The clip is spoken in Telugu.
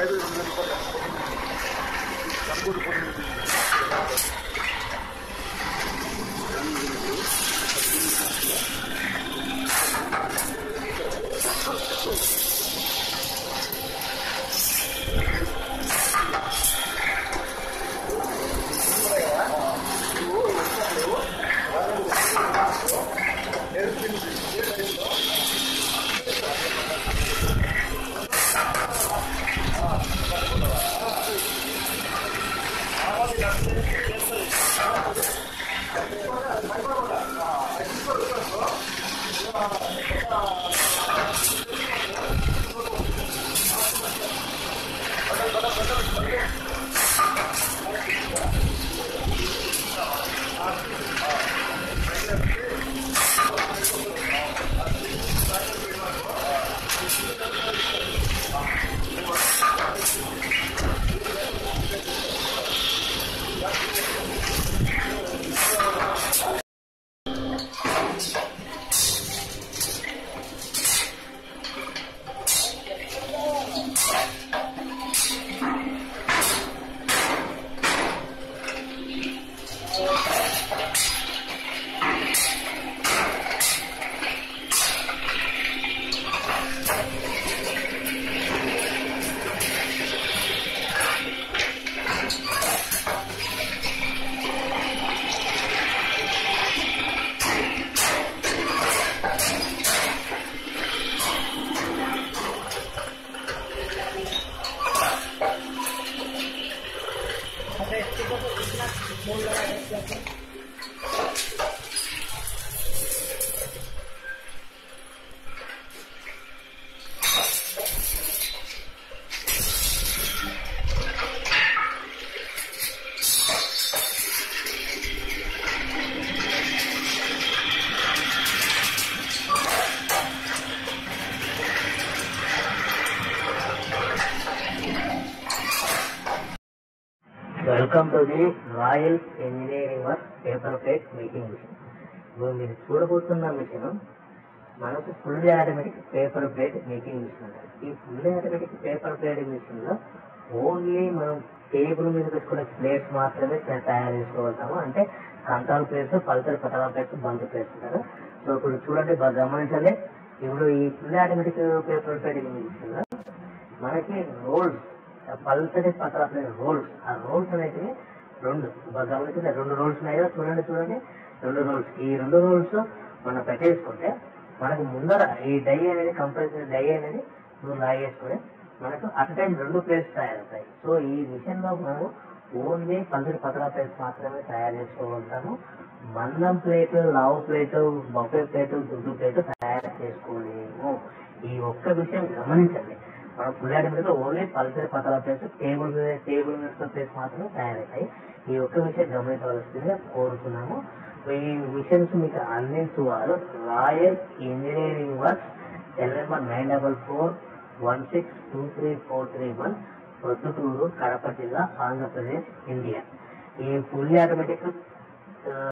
welcome to the royal engineering work paper plate making machine ఇప్పుడు మీరు చూడబోతున్న మిషన్ మనకు full automatic paper plate making machine అంటారు ఈ full automatic paper plate machine లో ఓన్లీ మనం టేబుల్ మీద పెట్టుకునే ప్లేట్స్ మాత్రమే త- తయారు చేసుకోగలుగుతాము అంటే కంట్రోల్ ప్లేట్స్ పల్సర్ పటరా ప్లేట్స్ బంద్ ప్లేట్స్ అంటారు సో ఇప్పుడు చూడండి బాగా గమనించాలి ఇప్పుడు ఈ full automatic paper plate machine లో మనకి రోల్స్ పల్సటి పత్రాలు రోల్స్ ఆ రోల్స్ అనేటివి రెండు బాగా గమనించండి రెండు రోల్స్ ఉన్నాయి కదా చూడండి చూడండి రెండు రోల్స్ ఈ రెండు రోల్స్ మనం పెట్టేసుకుంటే మనకు ముందర ఈ డై అనేది కంపల్సరీ డై అనేది నువ్వు లాగేసుకుని మనకు అట్ టైం రెండు ప్లేట్స్ తయారవుతాయి సో ఈ మిషన్ లో మనము ఓన్లీ పల్సటి పత్రా ప్లేట్స్ మాత్రమే తయారు చేసుకోగలుగుతాము మందం ప్లేట్ లావు ప్లేట్ బొఫే ప్లేట్ దుడ్డు ప్లేట్ తయారు చేసుకోలేము ఈ ఒక్క విషయం గమనించండి మన పుల్లాడి మీద ఓన్లీ పల్సరి పతల ప్లేస్ టేబుల్ మీద టేబుల్ మీద ప్లేస్ మాత్రమే తయారవుతాయి ఈ ఒక్క విషయం గమనించవలసిందిగా కోరుతున్నాము ఈ మిషన్స్ మీకు అందించువారు royal engineering works cell number nine double four one six two three four three one Proddatur Kadapa జిల్లా ఆంధ్రప్రదేశ్ ఇండియా ఈ ఫుల్లీ ఆటోమేటిక్